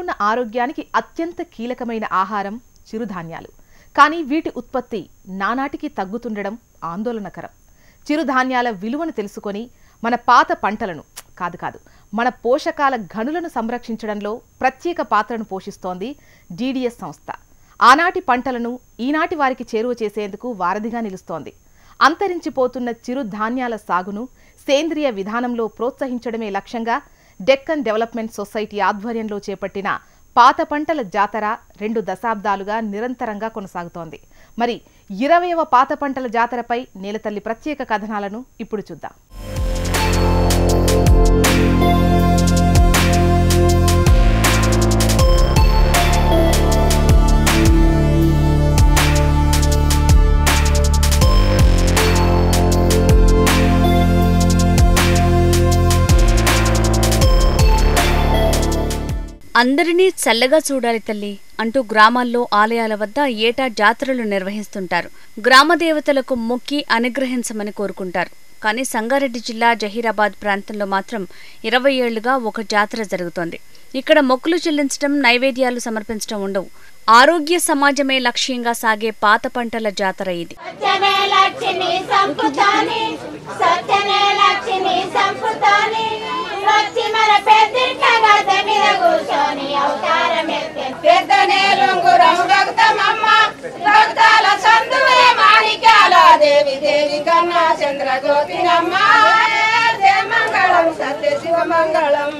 సంపూర్ణ ఆరోగ్యానికి అత్యంత కీలకమైన ఆహారం చిరుధాన్యాలు కానీ వీటి ఉత్పత్తి నానాటికి తగ్గుతుండడం ఆందోళనకరం చిరుధాన్యాల విలువను తెలుసుకొని మన పాత పంటలను కాదు కాదు మన పోషకాల గనులను సంరక్షించడంలో ప్రత్యేక పాత్రను పోషిస్తోంది డీడీఎస్ సంస్థ ఆనాటి పంటలను ఈనాటి వారికి చేరువ చేసేందుకు వారధిగా నిలుస్తోంది అంతరించిపోతున్న చిరుధాన్యాల సాగును సేంద్రియ విధానంలో ప్రోత్సహించడమే లక్ష్యంగా డెక్కన్ డెవలప్మెంట్ సొసైటీ ఆధ్వర్యంలో చేపట్టిన పాత పంటల జాతర రెండు దశాబ్దాలుగా నిరంతరంగా కొనసాగుతోంది మరి ఇరవైవ పాత పంటల జాతరపై నేలతల్లి ప్రత్యేక కథనాలను ఇప్పుడు చూద్దాం అందరినీ చల్లగా చూడాలి తల్లి అంటూ గ్రామాల్లో ఆలయాల వద్ద ఏటా జాతరలు నిర్వహిస్తుంటారు గ్రామ దేవతలకు మొక్కి అనుగ్రహించమని కోరుకుంటారు కానీ సంగారెడ్డి జిల్లా జహీరాబాద్ ప్రాంతంలో మాత్రం ఇరవై ఏళ్లుగా ఒక జాతర జరుగుతోంది ఇక్కడ మొక్కులు చెల్లించడం నైవేద్యాలు సమర్పించడం ఉండవు ఆరోగ్య సమాజమే లక్ష్యంగా సాగే పాత పంటల జాతర ఇది సత్యమే లక్ష్మి సంపుతాని సత్యమే లక్ష్మి సంపుతాని వచ్చి మన పెద్దింట గద్దె మీద కూర్చొని అవతారం ఎత్తే పెద్దనే లుంగురం భక్తమమ్మ భక్తాల సందువే మాణిక్యాల దేవి దేవి కన్నా చంద్రజ్యోతినమ్మ జయ మంగళం సత్య శివ మంగళం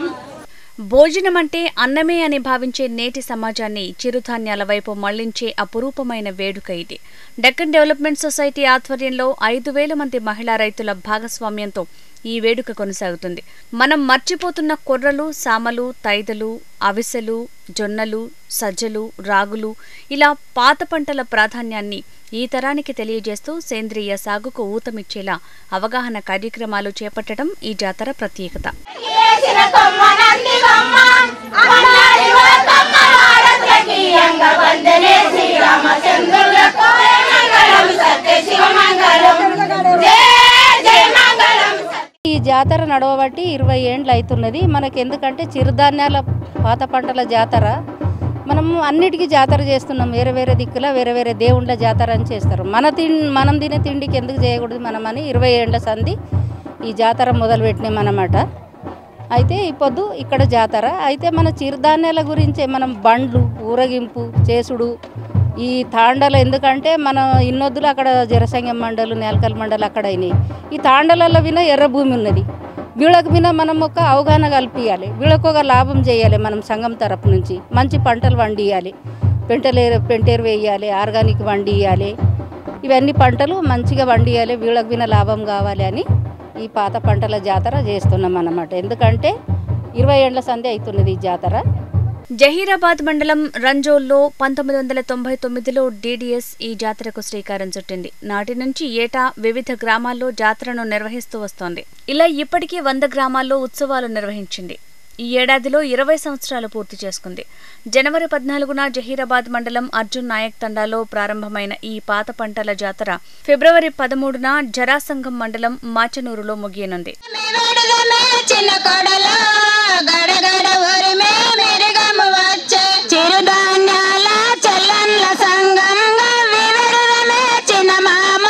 భోజనం అంటే అన్నమే అని భావించే నేటి సమాజాన్ని చిరుధాన్యాల వైపు మళ్లించే అపురూపమైన వేడుక ఇది డెక్కన్ డెవలప్మెంట్ సొసైటీ ఆధ్వర్యంలో ఐదు వేల మంది మహిళా రైతుల భాగస్వామ్యంతో ఈ వేడుక కొనసాగుతుంది మనం మర్చిపోతున్న కొర్రలు సామలు తైదలు అవిసెలు జొన్నలు సజ్జలు రాగులు ఇలా పాత పంటల ప్రాధాన్యాన్ని ఈ తరానికి తెలియజేస్తూ సేంద్రియ సాగుకు ఊతమిచ్చేలా అవగాహన కార్యక్రమాలు చేపట్టడం ఈ జాతర ప్రత్యేకత చేసిన కొమ్మ నంది బొమ్మ అన్నాడి ఓ కొమ్మ భారతకి అంగ వందనే శ్రీరామచంద్రులకు జయ మంగళం సత్య శివ మంగళం జయ జయ మంగళం ఈ జాతర నడవబట్టి ఇరవై ఏండ్లు అవుతున్నది మనకి ఎందుకంటే చిరుధాన్యాల పాత పంటల జాతర మనము అన్నిటికీ జాతర చేస్తున్నాం వేరే వేరే దిక్కుల వేరే వేరే దేవుళ్ళ జాతర అని చేస్తారు మన తిన్ మనం తినే తిండికి ఎందుకు చేయకూడదు మనమని ఇరవై ఏండ్ల సంధి ఈ జాతర మొదలుపెట్టినాం అన్నమాట అయితే ఈ పొద్దు ఇక్కడ జాతర అయితే మన చిరుధాన్యాల గురించే మనం బండ్లు ఊరగింపు చేసుడు ఈ తాండలు ఎందుకంటే మన ఇన్నొద్దులు అక్కడ జరసంగం మండలు నేలకల్ మండలు అక్కడ అయినాయి ఈ తాండలలో విన ఎర్ర భూమి ఉన్నది వీళ్ళకి విన మనం ఒక అవగాహన కల్పించాలి వీళ్ళకు ఒక లాభం చేయాలి మనం సంఘం తరపు నుంచి మంచి పంటలు వండియాలి పెంటలే పెంటేరు వేయాలి ఆర్గానిక్ వండియాలి ఇవన్నీ పంటలు మంచిగా వండియాలి వీళ్ళకి విన లాభం కావాలి అని ఈ పాత పంటల జాతర చేస్తున్నాం అన్నమాట ఎందుకంటే ఇరవై ఏళ్ల సంధి అవుతున్నది ఈ జాతర జహీరాబాద్ మండలం రంజోల్లో పంతొమ్మిది వందల తొంభై తొమ్మిదిలో డీడీఎస్ ఈ జాతరకు శ్రీకారం చుట్టింది నాటి నుంచి ఏటా వివిధ గ్రామాల్లో జాతరను నిర్వహిస్తూ వస్తోంది ఇలా ఇప్పటికీ వంద గ్రామాల్లో ఉత్సవాలు నిర్వహించింది ఈ ఏడాదిలో ఇరవై సంవత్సరాలు పూర్తి చేసుకుంది జనవరి పద్నాలుగున జహీరాబాద్ మండలం అర్జున్ నాయక్ తండాలో ప్రారంభమైన ఈ పాత పంటల జాతర ఫిబ్రవరి పదమూడున జరాసంగం మండలం మాచనూరులో ముగియనుంది విడుదలే చిన్న కొడలో గడగడ ఊరిమే మెరుగము వచ్చే చిరుధాన్యాల చెల్లన్ల సంగంగా విడుదలే చిన్న మామ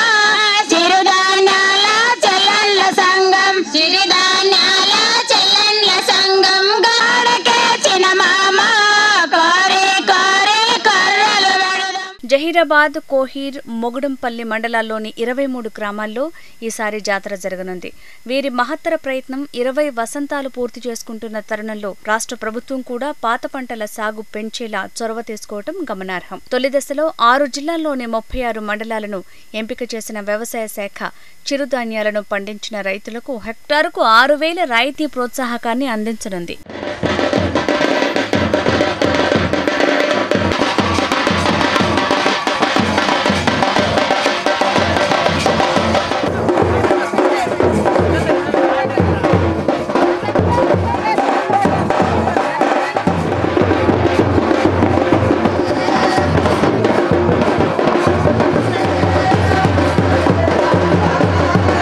చిరుధాన్యాల చెల్లన్ల సంగం చిరుధాన్యాల చెల్లన్ల సంగం గాడకే చిన్న మామ కోరి కోరి కర్రలు వెడదాం జహీరాబాద్ కోహీర్ మొగుడంపల్లి మండలాల్లోని ఇరవై మూడు గ్రామాల్లో ఈసారి జాతర జరగనుంది వీరి మహత్తర ప్రయత్నం ఇరవై వసంతాలు పూర్తి చేసుకుంటున్న తరుణంలో రాష్ట్ర ప్రభుత్వం కూడా పాత పంటల సాగు పెంచేలా చొరవ తీసుకోవడం గమనార్హం తొలి దశలో ఆరు జిల్లాల్లోని ముప్పై ఆరు మండలాలను ఎంపిక చేసిన వ్యవసాయ శాఖ చిరుధాన్యాలను పండించిన రైతులకు హెక్టారుకు ఆరు వేల రాయితీ ప్రోత్సాహకాన్ని అందించనుంది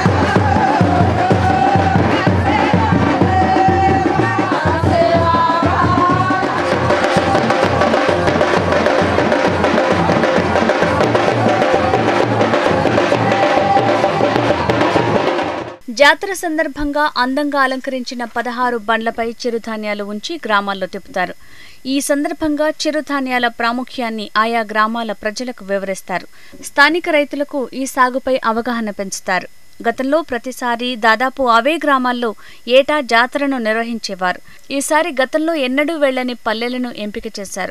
జయ జాతర సందర్భంగా అందంగా అలంకరించిన పదహారు బండ్లపై చిరుధాన్యాలు ఉంచి గ్రామాల్లో తిప్పుతారు ఈ సందర్భంగా చిరుధాన్యాల ప్రాముఖ్యాన్ని ఆయా గ్రామాల ప్రజలకు వివరిస్తారు స్థానిక రైతులకు ఈ సాగుపై అవగాహన పెంచుతారు గతంలో ప్రతిసారి దాదాపు అవే గ్రామాల్లో ఏటా జాతరను నిర్వహించేవారు ఈసారి గతంలో ఎన్నడూ వెళ్లని పల్లెలను ఎంపిక చేశారు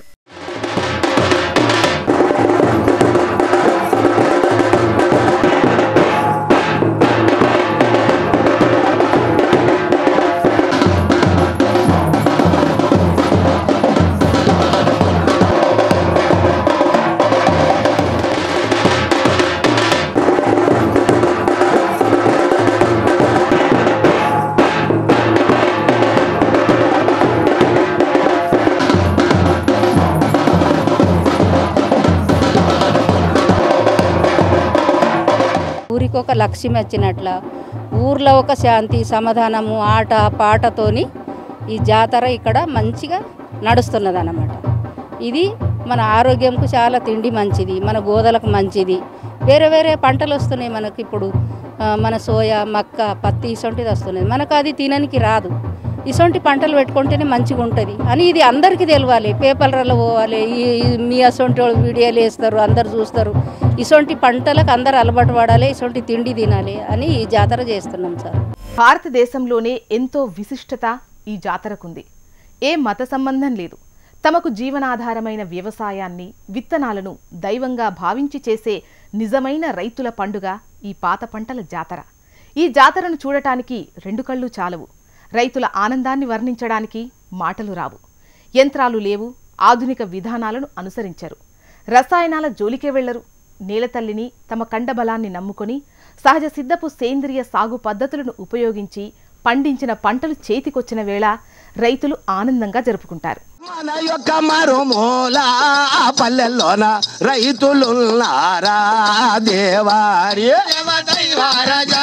ఊరికి ఒక లక్ష్యం వచ్చినట్ల ఊర్లో ఒక శాంతి సమాధానము ఆట పాటతోని ఈ జాతర ఇక్కడ మంచిగా నడుస్తున్నది అన్నమాట ఇది మన ఆరోగ్యంకు చాలా తిండి మంచిది మన గోదలకు మంచిది వేరే వేరే పంటలు వస్తున్నాయి మనకి ఇప్పుడు ఆ, మన సోయా మక్క పత్తి ఇసొంటిది వస్తున్నది మనకు అది తిననికి రాదు ఇసొంటి పంటలు పెట్టుకుంటేనే మంచిగా ఉంటుంది అని ఇది అందరికీ తెలియాలి పేపర్లలో పోవాలి ఈ ఈ- మీ అసొంటి వాళ్ళు వీడియోలు వేస్తారు అందరు చూస్తారు ఇసొంటి పంటలకు అందరు అలవాటు పడాలి ఇసొంటి తిండి తినాలి అని ఈ జాతర చేస్తున్నాం సార్ భారతదేశంలోనే ఎంతో విశిష్టత ఈ జాతరకుంది ఏ మత సంబంధం లేదు తమకు జీవనాధారమైన వ్యవసాయాన్ని విత్తనాలను దైవంగా భావించి చేసే నిజమైన రైతుల పండుగ ఈ పాత పంటల జాతర ఈ జాతరను చూడటానికి రెండు కళ్ళు చాలవు రైతుల ఆనందాన్ని వర్ణించడానికి మాటలు రావు యంత్రాలు లేవు ఆధునిక విధానాలను అనుసరించరు రసాయనాల జోలికే వెళ్లరు నేలతల్లిని తమ కండబలాన్ని నమ్ముకొని సహజ సిద్ధపు సేంద్రియ సాగు పద్ధతులను ఉపయోగించి పండించిన పంటలు చేతికొచ్చిన వేళ రైతులు ఆనందంగా జరుపుకుంటారు మన యొక్క మరుమూల పల్లెల్లోన రైతులున్నారా దేవారి దేవా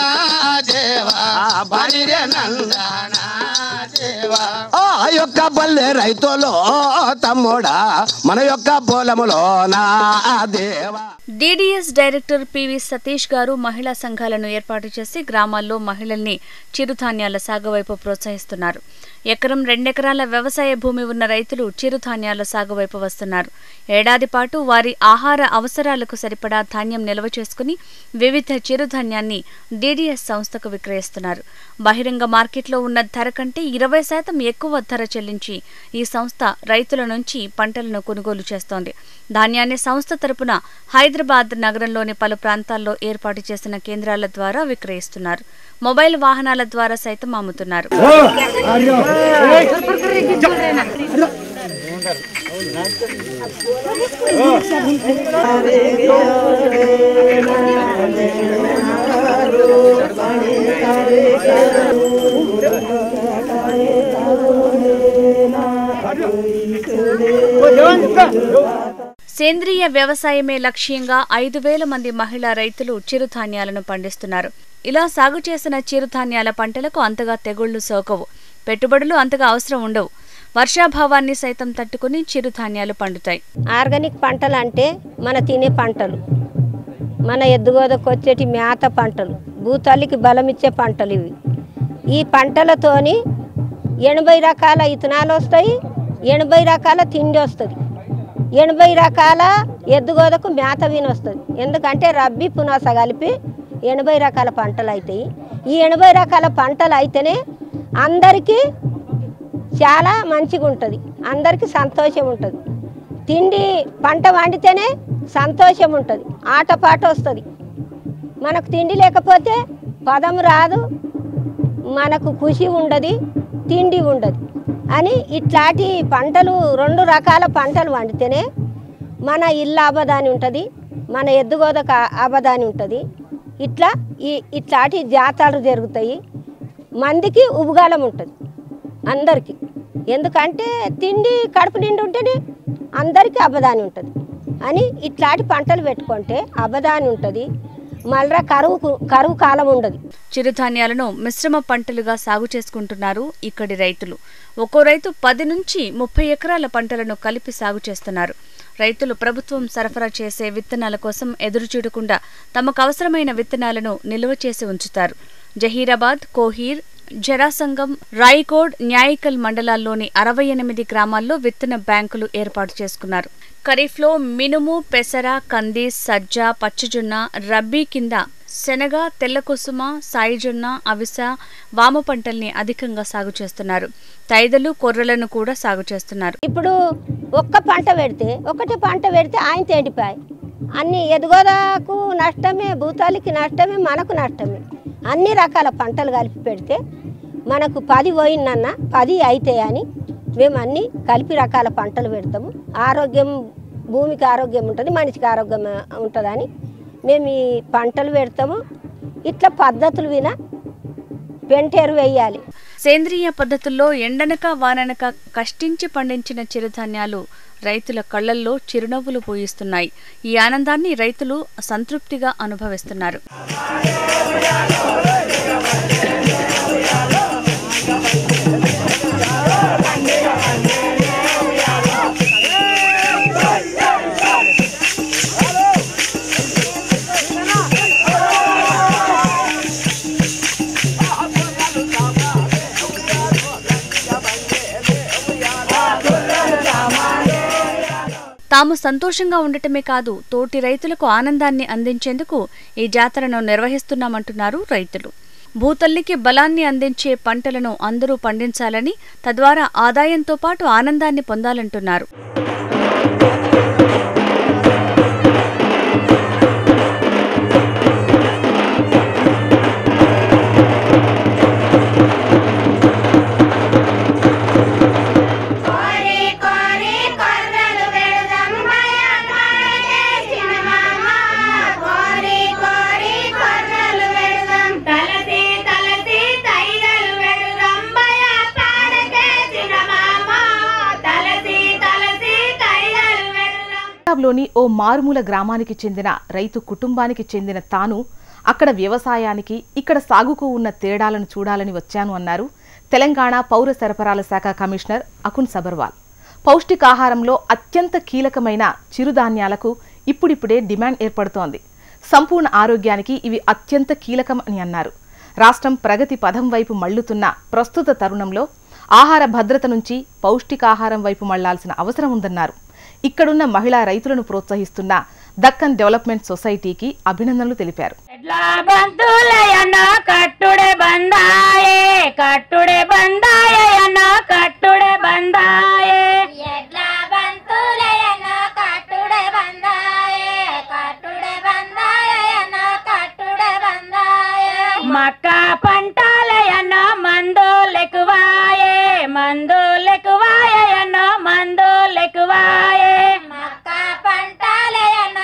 బలిరే నందన దేవా. ఆ యొక్క పల్లె రైతులో తమ్ముడా మన యొక్క పొలములోన దేవా డీడీఎస్ డైరెక్టర్ పివి సతీష్ గారు మహిళా సంఘాలను ఏర్పాటు చేసి గ్రామాల్లో మహిళల్ని చిరుధాన్యాల సాగు వైపు ప్రోత్సహిస్తున్నారు ఎకరం రెండెకరాల వ్యవసాయ భూమి ఉన్న రైతులు చిరుధాన్యాల సాగు వైపు వస్తున్నారు ఏడాది పాటు వారి ఆహార అవసరాలకు సరిపడా ధాన్యం నిల్వ చేసుకుని వివిధ చిరుధాన్యాన్ని డీడీఎస్ సంస్థకు విక్రయిస్తున్నారు బహిరంగ మార్కెట్లో ఉన్న ధర కంటే ఇరవై శాతం ఎక్కువ ధర చెల్లించి ఈ సంస్థ రైతుల నుంచి పంటలను కొనుగోలు చేస్తోంది ధాన్యాన్ని సంస్థ తరపున హైదరాబాద్ నగరంలోని పలు ప్రాంతాల్లో ఏర్పాటు చేసిన కేంద్రాల ద్వారా విక్రయిస్తున్నారు మొబైల్ వాహనాల ద్వారా సైతం అమ్ముతున్నారు సేంద్రియ వ్యవసాయమే లక్ష్యంగా ఐదు వేల మంది మహిళా రైతులు చిరుధాన్యాలను పండిస్తున్నారు ఇలా సాగు చేసిన చిరుధాన్యాల పంటలకు అంతగా తెగుళ్లు సోకవు పెట్టుబడులు అంతగా అవసరం ఉండవు వర్షాభావాన్ని సైతం తట్టుకుని చిరుధాన్యాలు పండుతాయి ఆర్గానిక్ పంటలు అంటే మన తినే పంటలు మన ఎద్దుగోదకు వచ్చేటి మేత పంటలు భూతల్లికి బలమిచ్చే పంటలు ఇవి ఈ పంటలతోని ఎనభై రకాల ఇత్తనాలు వస్తాయి ఎనభై రకాల తిండి వస్తుంది ఎనభై రకాల ఎద్దుగోదకు మేత విని వస్తుంది ఎందుకంటే రబ్బీ పునాస కలిపి ఎనభై రకాల పంటలు అవుతాయి ఈ ఎనభై రకాల పంటలు అయితేనే అందరికీ చాలా మంచిగా ఉంటుంది అందరికీ సంతోషం ఉంటుంది తిండి పంట వండితేనే సంతోషం ఉంటుంది ఆటపాట వస్తుంది మనకు తిండి లేకపోతే పదం రాదు మనకు ఖుషి ఉండదు తిండి ఉండదు అని ఇట్లాంటి పంటలు రెండు రకాల పంటలు వండితేనే మన ఇల్లు ఆబదాని ఉంటుంది మన ఎద్దుగోదక ఆబదాని ఉంటుంది ఇట్లా ఈ ఇట్లాంటి జాతరలు జరుగుతాయి మందికి ఉబుగాలం ఉంటుంది అందరికీ ఎందుకంటే తిండి కడుపు నిండి ఉంటేనే అందరికీ అబదాని ఉంటుంది అని ఇట్లాంటి పంటలు పెట్టుకుంటే అబదాని ఉంటుంది మళ్ళా కరువు కరువు కాలం ఉండదు చిరుధాన్యాలను మిశ్రమ పంటలుగా సాగు చేసుకుంటున్నారు ఇక్కడి రైతులు ఒక్కో రైతు పది నుంచి ముప్పై ఎకరాల పంటలను కలిపి సాగు చేస్తున్నారు రైతులు ప్రభుత్వం సరఫరా చేసే విత్తనాల కోసం ఎదురు చూడకుండా తమకు అవసరమైన విత్తనాలను నిల్వ చేసి ఉంచుతారు జహీరాబాద్ కోహీర్ జరాసంగం రాయికోడ్ న్యాయికల్ మండలాల్లోని అరవై ఎనిమిది గ్రామాల్లో విత్తన బ్యాంకులు ఏర్పాటు చేసుకున్నారు ఖరీఫ్లో మినుము పెసర కంది సజ్జ పచ్చజొన్న రబ్బీ కింద శనగ తెల్లకుసుమ సాయిజొన్న అవిస వామ పంటల్ని అధికంగా సాగు చేస్తున్నారు తైదలు కొర్రలను కూడా సాగు చేస్తున్నారు ఇప్పుడు ఒక్క పంట పెడితే ఒకటి పంట పెడితే ఆయన ఎండిపోయాయి అన్ని ఎదుగోదాకు నష్టమే భూతాలకి నష్టమే మనకు నష్టమే అన్ని రకాల పంటలు కలిపి పెడితే మనకు పది పోయిందన్న పది అవుతాయని మేము అన్ని కలిపి రకాల పంటలు పెడతాము ఆరోగ్యం భూమికి ఆరోగ్యం ఉంటుంది మనిషికి ఆరోగ్యం ఉంటుందని మేము ఈ పంటలు పెడతాము ఇట్లా పద్ధతులు విన పెంటేరు వేయాలి సేంద్రియ పద్ధతుల్లో ఎండనక వాననక కష్టించి పండించిన చిరుధాన్యాలు రైతుల కళ్లల్లో చిరునవ్వులు పూయిస్తున్నాయి ఈ ఆనందాన్ని రైతులు సంతృప్తిగా అనుభవిస్తున్నారు తాము సంతోషంగా ఉండటమే కాదు తోటి రైతులకు ఆనందాన్ని అందించేందుకు ఈ జాతరను నిర్వహిస్తున్నామంటున్నారు రైతులు భూతల్లికి బలాన్ని అందించే పంటలను అందరూ పండించాలని తద్వారా ఆదాయంతో పాటు ఆనందాన్ని పొందాలంటున్నారు కోరి కోరి కొర్రలు పెడదాం భయపడేసిన మామ కోరి కోరి కొర్రలు పెడదాం తలసి తలసి తైగలు పెడదాం భయపడకేసిన మామ తలసి తలసి తైగలు పెడదాం పంజాబ్లోని ఓ మారుమూల గ్రామానికి చెందిన రైతు కుటుంబానికి చెందిన తాను అక్కడ వ్యవసాయానికి ఇక్కడ సాగుకు ఉన్న తేడాలను చూడాలని వచ్చాను అన్నారు తెలంగాణ పౌర సరఫరాల శాఖ కమిషనర్ అకున్ సబర్వాల్ పౌష్టికాహారంలో అత్యంత కీలకమైన చిరుధాన్యాలకు ఇప్పుడిప్పుడే డిమాండ్ ఏర్పడుతోంది సంపూర్ణ ఆరోగ్యానికి ఇవి అత్యంత కీలకం అని అన్నారు రాష్ట్రం ప్రగతి పథం వైపు మళ్లుతున్న ప్రస్తుత తరుణంలో ఆహార భద్రత నుంచి పౌష్టికాహారం వైపు మళ్లాల్సిన అవసరం ఉందన్నారు ఇక్కడున్న మహిళా రైతులను ప్రోత్సహిస్తున్న దక్కన్ డెవలప్మెంట్ సొసైటీకి అభినందనలు తెలిపారు ఎడ్ల బంధులయన కట్టుడే బందాయే కట్టుడే బందాయే అన్న కట్టుడే బందాయే ఎడ్ల బంధులయన కట్టుడే బందాయే కట్టుడే బందాయే అన్న కట్టుడే బందాయే మక్క పంటలయన మందులెక్కువాయే మందులెక్కువాయే అన్న మందులెక్కువాయే మక్క పంటలయన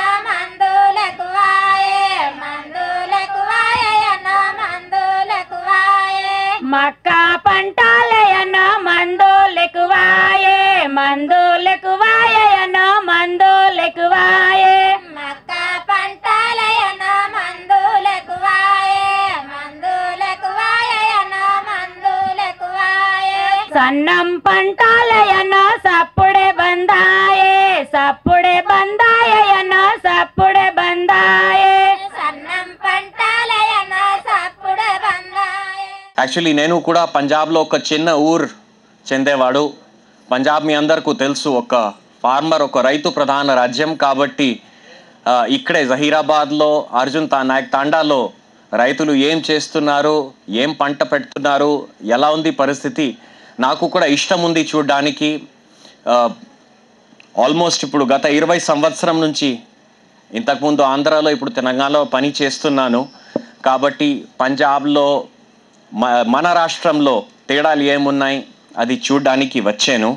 మందులెక్కువాయే మందులెక్కువాయే అన్న మందులెక్కువాయే మక్క పంటలయన మందులెక్కువాయే మందులెక్కువాయే అన్న మందులెక్కువాయే మక్క పంటలయన మందులెక్కువాయే మందులెక్కువాయే అన్న మందులెక్కువాయే సన్నం పంటలయన సప్పుడే బందాయే సప్పుడే బందాయే అన్న సప్పుడే బందాయే సన్నం పంటలయన సప్పుడే బందాయే యాక్చువల్లీ నేను కూడా పంజాబ్లో ఒక చిన్న ఊర్ చెందేవాడు పంజాబ్ మీ అందరికీ తెలుసు ఒక ఫార్మర్ ఒక రైతు ప్రధాన రాజ్యం కాబట్టి ఆ, ఇక్కడే జహీరాబాద్లో అర్జున్ తా నాయక్ తాండాలో రైతులు ఏం చేస్తున్నారు ఏం పంట పెడుతున్నారు ఎలా ఉంది పరిస్థితి నాకు కూడా ఇష్టం ఉంది చూడడానికి ఆల్మోస్ట్ ఇప్పుడు గత ఇరవై సంవత్సరం నుంచి ఇంతకుముందు ఆంధ్రాలో ఇప్పుడు తెలంగాణలో పని చేస్తున్నాను కాబట్టి పంజాబ్లో మ- మన రాష్ట్రంలో తేడాలు ఏమున్నాయి అది చూడడానికి వచ్చాను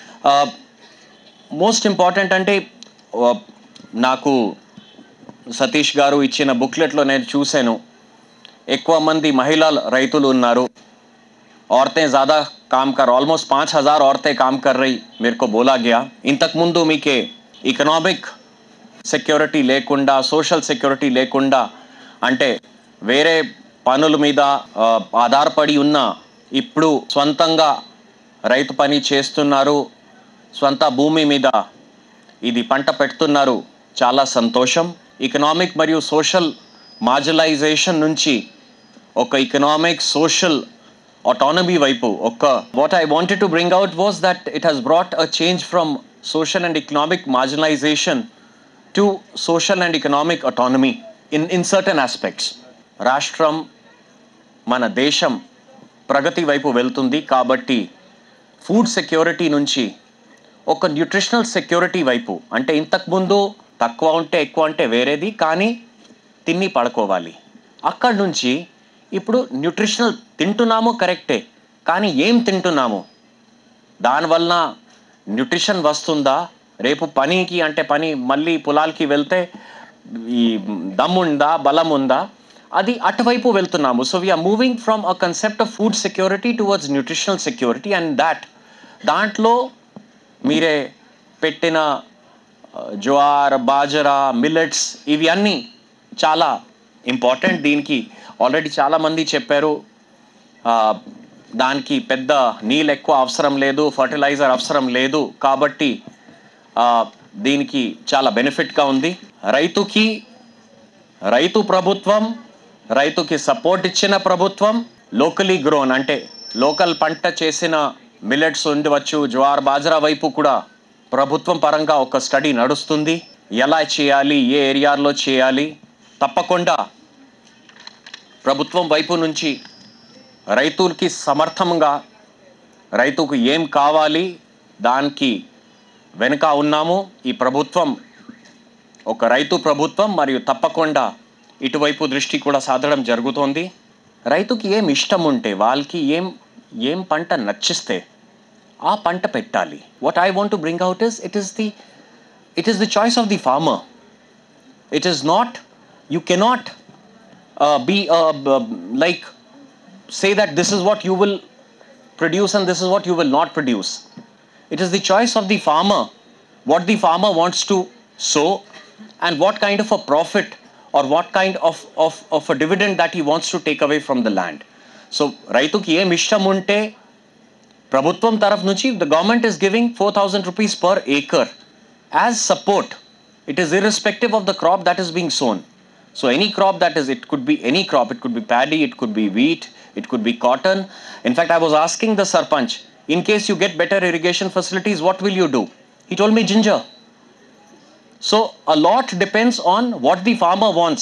మోస్ట్ ఇంపార్టెంట్ అంటే ఆ, నాకు సతీష్ గారు ఇచ్చిన బుక్లెట్లో నేను చూశాను ఎక్కువ మంది మహిళా రైతులు ఉన్నారు औरतें ज़्यादा काम कर ऑलमोस्ट पाँच हज़ार औरतें काम कर रही मेरे को बोला गया ఇంతకు ముందు మీకే ఇకనామిక్ సెక్యూరిటీ లేకుండా సోషల్ సెక్యూరిటీ లేకుండా అంటే వేరే పనుల మీద ఆ, ఆధారపడి ఉన్న ఇప్పుడు స్వంతంగా రైతు పని చేస్తున్నారు స్వంత భూమి మీద ఇది పంట పెడుతున్నారు చాలా సంతోషం ఎకనామిక్ మరియు సోషల్ మార్జిలైజేషన్ నుంచి ఒక economic social autonomy వైపు ఒక what I wanted to bring out was that it has brought a change from social and economic marginalization to social and economic autonomy in, in certain aspects. రాష్ట్రం మన దేశం ప్రగతి వైపు వెళ్తుంది కాబట్టి ఫుడ్ సెక్యూరిటీ నుంచి ఒక న్యూట్రిషనల్ సెక్యూరిటీ వైపు అంటే ఇంతకుముందు తక్కువ ఉంటే ఎక్కువ అంటే వేరేది కానీ తిని పడుకోవాలి అక్కడి నుంచి ఇప్పుడు న్యూట్రిషనల్ తింటున్నాము కరెక్టే కానీ ఏం తింటున్నాము దానివల్ల న్యూట్రిషన్ వస్తుందా రేపు పనికి అంటే పని మళ్ళీ పొలాలకి వెళ్తే ఈ దమ్ముందా బలం ఉందా అది అటువైపు వెళ్తున్నాము so we're moving from a concept of food security towards nutritional security and that దాంట్లో మీరే పెట్టిన ఆ, జ్వార్ బాజరా మిల్లెట్స్ ఇవి అన్నీ చాలా ఇంపార్టెంట్ దీనికి ఆల్రెడీ చాలామంది చెప్పారు ఆ, దానికి పెద్ద నీళ్ళు ఎక్కువ అవసరం లేదు ఫర్టిలైజర్ అవసరం లేదు కాబట్టి ఆ, దీనికి చాలా బెనిఫిట్గా ఉంది రైతుకి రైతు ప్రభుత్వం రైతుకి సపోర్ట్ ఇచ్చిన ప్రభుత్వం లోకలీ గ్రోన్ అంటే లోకల్ పంట చేసిన మిల్లెట్స్ ఉండవచ్చు జ్వార్ బాజరా వైపు కూడా ప్రభుత్వం పరంగా ఒక స్టడీ నడుస్తుంది ఎలా చేయాలి ఏ ఏరియాలో చేయాలి తప్పకుండా ప్రభుత్వం వైపు నుంచి రైతులకి సమర్థంగా రైతుకు ఏం కావాలి దానికి వెనుక ఉన్నాము ఈ ప్రభుత్వం ఒక రైతు ప్రభుత్వం మరియు తప్పకుండా ఇటువైపు దృష్టి కూడా సాధడం జరుగుతోంది రైతుకి ఏం ఇష్టం ఉంటే వాళ్ళకి ఏం ఏం పంట నచ్చిస్తే ఆ పంట పెట్టాలి what I want to bring out is it is the it is the choice of the farmer it is not you cannot uh, be uh, b- like say that this is what you will produce and this is what you will not produce it is the choice of the farmer what the farmer wants to sow and what kind of a profit or what kind of, of, of a dividend that he wants to take away from the land so రైతుకి ఏం ఇష్టం ఉంటే ప్రభుత్వం తరఫు నుంచి the government is giving four thousand rupees per acre as support it is irrespective of the crop that is being sown so any crop that is it could be any crop it could be paddy it could be wheat it could be cotton in fact i was asking the sarpanch in case you get better irrigation facilities what will you do he told me ginger so a lot depends on what the farmer wants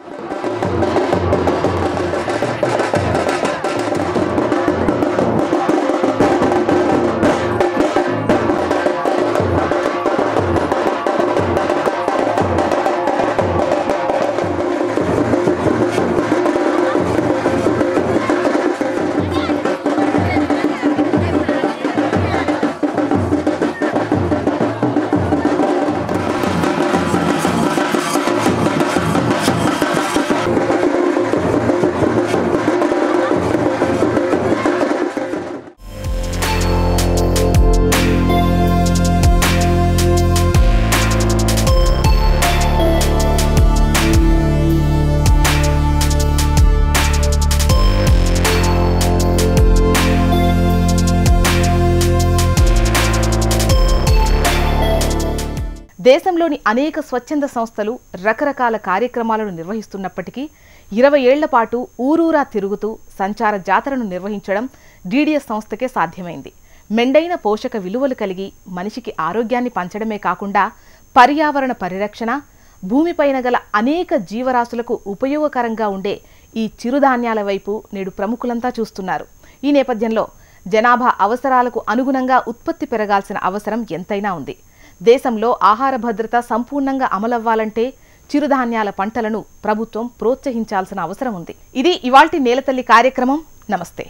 దేశంలోని అనేక స్వచ్ఛంద సంస్థలు రకరకాల కార్యక్రమాలను నిర్వహిస్తున్నప్పటికీ ఇరవై ఏళ్ల పాటు ఊరూరా తిరుగుతూ సంచార జాతరను నిర్వహించడం డీడీఎస్ సంస్థకే సాధ్యమైంది మెండైన పోషక విలువలు కలిగి మనిషికి ఆరోగ్యాన్ని పంచడమే కాకుండా పర్యావరణ పరిరక్షణ భూమిపైన గల అనేక జీవరాశులకు ఉపయోగకరంగా ఉండే ఈ చిరుధాన్యాల వైపు నేడు ప్రముఖులంతా చూస్తున్నారు ఈ నేపథ్యంలో జనాభా అవసరాలకు అనుగుణంగా ఉత్పత్తి పెరగాల్సిన అవసరం ఎంతైనా ఉంది దేశంలో ఆహార భద్రత సంపూర్ణంగా అమలవ్వాలంటే చిరుధాన్యాల పంటలను ప్రభుత్వం ప్రోత్సహించాల్సిన అవసరం ఉంది ఇది ఇవాల్టి నేలతల్లి కార్యక్రమం నమస్తే